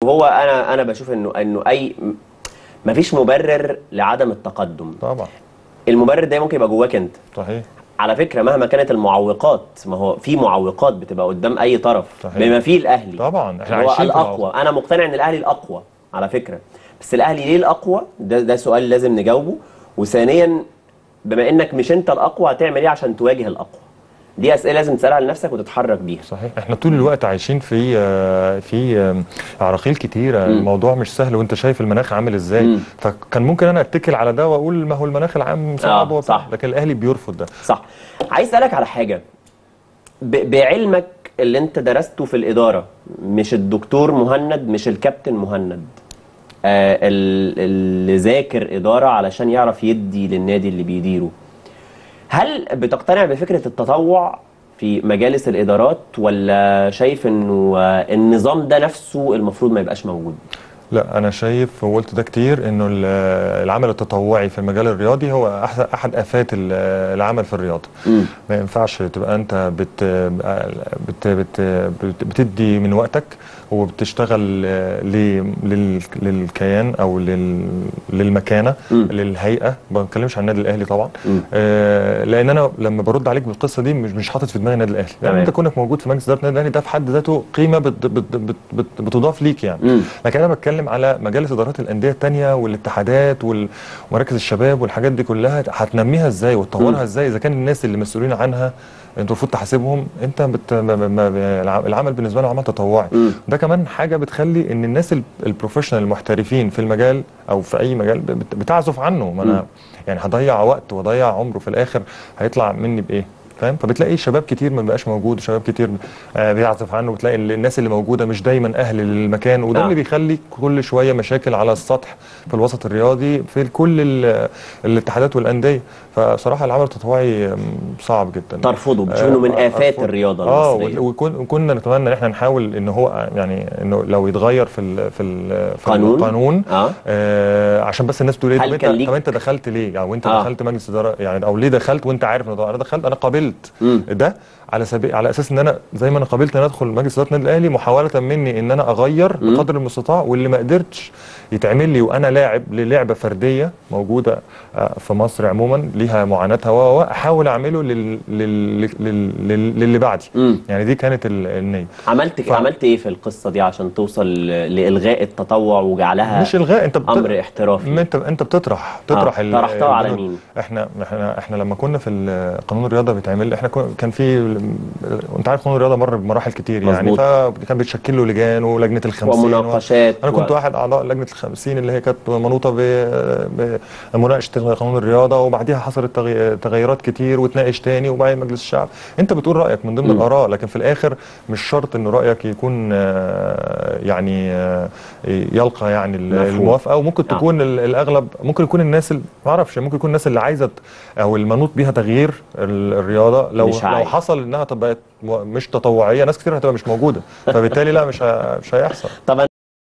وهو انا انا بشوف انه انه اي مفيش مبرر لعدم التقدم طبعا المبرر ده ممكن يبقى جواك انت صحيح على فكره مهما كانت المعوقات ما هو في معوقات بتبقى قدام اي طرف صحيح. بما فيه الاهلي طبعا احنا هو عايشين في الاقوى انا مقتنع ان الاهلي الاقوى على فكره بس الاهلي ليه الاقوى ده ده سؤال لازم نجاوبه وثانيا بما انك مش انت الاقوى هتعمل ايه عشان تواجه الاقوى دي اسئله لازم تسالها لنفسك وتتحرك بيها صحيح احنا طول الوقت عايشين في آه، في آه، عراقيل كتيره الموضوع مش سهل وانت شايف المناخ عامل ازاي مم. فكان ممكن انا اتكل على ده واقول ما هو المناخ العام صعب آه، وبتاع. صح. لكن الاهلي بيرفض ده صح عايز اسالك على حاجه ب- بعلمك اللي انت درسته في الاداره مش الدكتور مهند مش الكابتن مهند آه ال- اللي ذاكر اداره علشان يعرف يدي للنادي اللي بيديره هل بتقتنع بفكره التطوع في مجالس الادارات ولا شايف انه آه، النظام ده نفسه المفروض ما يبقاش موجود لا انا شايف وقلت ده كتير انه ال- العمل التطوعي في المجال الرياضي هو أح- احد افات ال- العمل في الرياضه مم. ما ينفعش تبقى انت بت بت بت بت بتدي من وقتك وبتشتغل آه، ل- لل- للكيان او لل- للمكانه مم. للهيئه ما بتكلمش عن النادي الاهلي طبعا مم. آه، لان انا لما برد عليك بالقصه دي مش مش حاطط في دماغي النادي الاهلي تمام. يعني انت كونك موجود في مجلس اداره النادي الاهلي ده في حد ذاته قيمه بت بت بت بت بتضاف ليك يعني مم. لكن انا بتكلم على مجالس ادارات الانديه التانية والاتحادات وال- ومراكز الشباب والحاجات دي كلها هتنميها ازاي مم. وتطورها ازاي اذا كان الناس اللي مسؤولين عنها انت المفروض تحاسبهم انت بت... ما... ما... ما... العمل بالنسبه له عمل تطوعي مم. ده كمان حاجه بتخلي ان الناس ال- البروفيشنال المحترفين في المجال او في اي مجال بت... بتعزف عنه ما مم. انا يعني هضيع وقت واضيع عمره في الاخر هيطلع مني بايه فاهم فبتلاقي شباب كتير ما بقاش موجود شباب كتير آه بيعزف عنه وتلاقي ال- الناس اللي موجوده مش دايما اهل للمكان وده آه. اللي بيخلي كل شويه مشاكل على السطح في الوسط الرياضي في كل ال- الاتحادات والانديه فصراحه العمل التطوعي آم، صعب جدا ترفضه بتشوف انه من آه، افات أرفض. الرياضه اه المصريه وكن- وكنا نتمنى ان احنا نحاول ان هو يعني انه لو يتغير في ال في ال في قانون؟ القانون اه آه عشان بس الناس تقول ايه هل طب انت كان ليك- طب انت دخلت ليه او انت آه. دخلت مجلس اداره يعني او ليه دخلت وانت عارف ان ده- انا دخلت انا قابلت مم. ده على سبيل على اساس ان انا زي ما انا قابلت ان ادخل مجلس اداره النادي الاهلي محاوله مني ان انا اغير مم. بقدر المستطاع واللي ما قدرتش يتعمل لي وانا لاعب للعبه فرديه موجوده آه، في مصر عموما ليها معاناتها و و- احاول اعمله لل... لل... لل... لل... للي بعدي مم. يعني دي كانت ال- النيه عملت ف- عملت ايه في القصه دي عشان توصل ل- لالغاء التطوع وجعلها مش الغاء انت بت... امر احترافي ما انت انت بتطرح تطرح آه، ال- طرحتها على البنود. مين؟ احنا احنا احنا لما كنا في ال- قانون الرياضه بيتعمل احنا كن- كان في انت عارف قانون الرياضه مر بمراحل كتير يعني مظبوط. فكان بيتشكل له لجان ولجنه الخمسين ومناقشات انا كنت و... واحد اعضاء لجنه الخمسين اللي هي كانت منوطه ب- بمناقشه قانون الرياضه وبعديها حصلت تغي- تغيرات كتير وتناقش تاني وبعدين مجلس الشعب انت بتقول رايك من ضمن مم. الاراء لكن في الاخر مش شرط ان رايك يكون آه، يعني آه، يلقى يعني ال- مفهوم. الموافقه وممكن آه. تكون ال- الاغلب ممكن يكون الناس اللي ما اعرفش ممكن يكون الناس اللي عايزه ت- او المنوط بيها تغيير ال- الرياضه لو مش لو عايز. حصل انها تبقى مش تطوعيه ناس كتير هتبقى مش موجوده فبالتالي لا مش ه- مش هيحصل طب